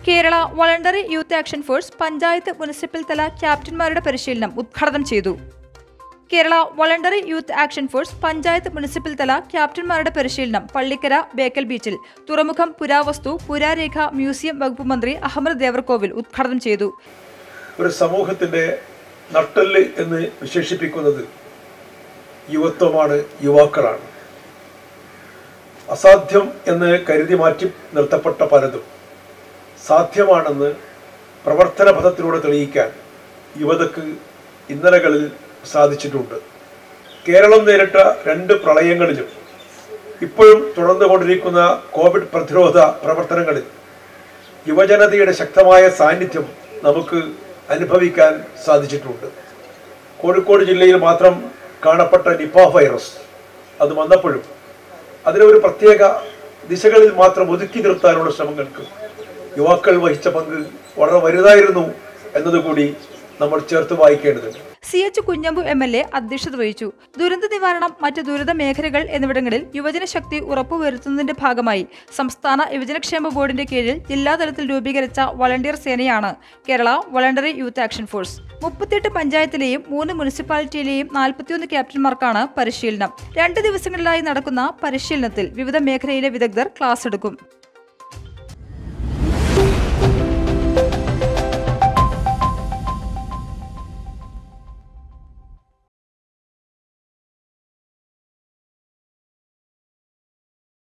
Kerala voluntary youth action force panchayat municipal തല ക്യാപ്റ്റന്മാരുടെ പരിശീലനം ഉദ്ഘാടനം ചെയ്തു Kerala voluntary youth action force panchayat municipal തല ക്യാപ്റ്റന്മാരുടെ പരിശീലനം പള്ളിക്കര ബേക്കൽ ബീച്ചിൽ തുറമുഖം പുരാവസ്തു പുരാരേഖ മ്യൂസിയം വകുപ്പ് മന്ത്രി അഹമ്മദ് ദേവർകോവിൽ ഉദ്ഘാടനം ചെയ്തു ഒരു സമൂഹത്തിൻ്റെ നട്ടെല്ല് എന്ന് വിശേഷിപ്പിക്കുന്നത് യുവത്വമാണ് യുവാക്കളാണ് അസാധ്യം എന്ന് കരുതി മാറ്റി നിർത്തപ്പെട്ട പലതും സാധ്യമാണെന്ന് പ്രവർത്തന പഥത്തിലൂടെ തെളിയിക്കാൻ യുവതക്ക് ഇന്നലകളിൽ സാധിച്ചിട്ടുണ്ട് കേരളം നേരിട്ട രണ്ട് പ്രളയങ്ങളിലും ഇപ്പോഴും തുടർന്നുകൊണ്ടിരിക്കുന്ന കോവിഡ് പ്രതിരോധ പ്രവർത്തനങ്ങളിൽ യുവജനതയുടെ ശക്തമായ സാന്നിധ്യം നമുക്ക് അനുഭവിക്കാൻ സാധിച്ചിട്ടുണ്ട് കോഴിക്കോട് ജില്ലയിൽ മാത്രം കാണപ്പെട്ട നിപ്പ വൈറസ് അത് വന്നപ്പോഴും അതിനെ ഒരു പ്രത്യേക ദിശകളിൽ മാത്രം ഒതുക്കി നിർത്താനുള്ള ശ്രമങ്ങൾക്ക് യുവാക്കൾ വഹിച്ച പങ്ക് വളരെ വലുതായിരുന്നു എന്നതുകൂടി നമ്മൾ ചേർത്ത് വായിക്കേണ്ടതുണ്ട് C H Kunhambu M L A അധ്യക്ഷത വഹിച്ചു ദുരന്ത നിവാരണം മറ്റ് ദുരിത മേഖലകൾ എന്നിവിടങ്ങളിൽ യുവജന ശക്തി ഉറപ്പുവരുത്തുന്നതിന്റെ ഭാഗമായി സംസ്ഥാന യുവജനക്ഷേമ ബോർഡിന്റെ കീഴിൽ ജില്ലാതലത്തിൽ രൂപീകരിച്ച വളണ്ടിയർ സേനയാണ് Kerala voluntary youth action force മുപ്പത്തിയെട്ട് പഞ്ചായത്തിലെയും മൂന്ന് മുനിസിപ്പാലിറ്റിയിലെയും നാൽപ്പത്തിയൊന്ന് ക്യാപ്റ്റന്മാർക്കാണ് പരിശീലനം രണ്ട് ദിവസങ്ങളിലായി നടക്കുന്ന പരിശീലനത്തിൽ വിവിധ മേഖലയിലെ വിദഗ്ധർ ക്ലാസ് എടുക്കും